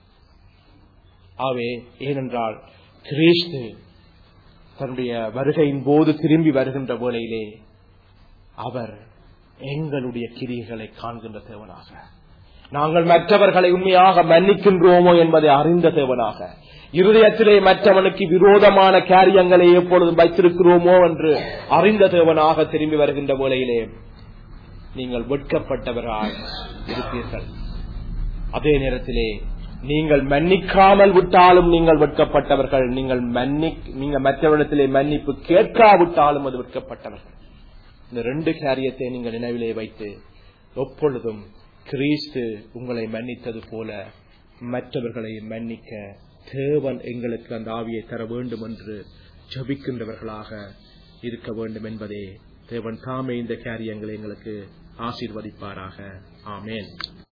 Speaker 1: ஆவே ஏனென்றால் கிறிஸ்து தன்னுடைய வருகையின் போது திரும்பி வருகின்ற வேளையிலே அவர் எங்களுடைய கிரியைகளை காண்கின்ற தேவனாக நாங்கள் மற்றவர்களை உண்மையாக மன்னிக்கின்றோமோ என்பதை அறிந்த தேவனாக இருதயத்திலே மற்றவனுக்கு விரோதமான காரியங்களை எப்பொழுதும் வைத்திருக்கிறோமோ என்று அறிந்த தேவனாக திரும்பி வருகின்ற வேளையிலே நீங்கள் வெட்கப்பட்டவரால் இருப்பீர்கள் அதே நேரத்திலே நீங்கள் மன்னிக்காமல் விட்டாலும் நீங்கள் வெட்கப்பட்டவர்கள் நீங்கள் மன்னி நீங்க மற்றவரிடத்திலே மன்னிப்பு கேட்காவிட்டாலும் அது வெட்கப்பட்டவர்கள் இந்த ரெண்டு காரியத்தை நீங்கள் நினைவிலே வைத்து எப்பொழுதும் கிறிஸ்து உங்களை மன்னித்தது போல மற்றவர்களை மன்னிக்க தேவன் எங்களுக்கு அந்த ஆவியை தர வேண்டும் என்று ஜபிக்கின்றவர்களாக இருக்க வேண்டும் என்பதே தேவன் தாமே இந்த காரியங்களை எங்களுக்கு ஆசீர்வதிப்பாராக ஆமேன்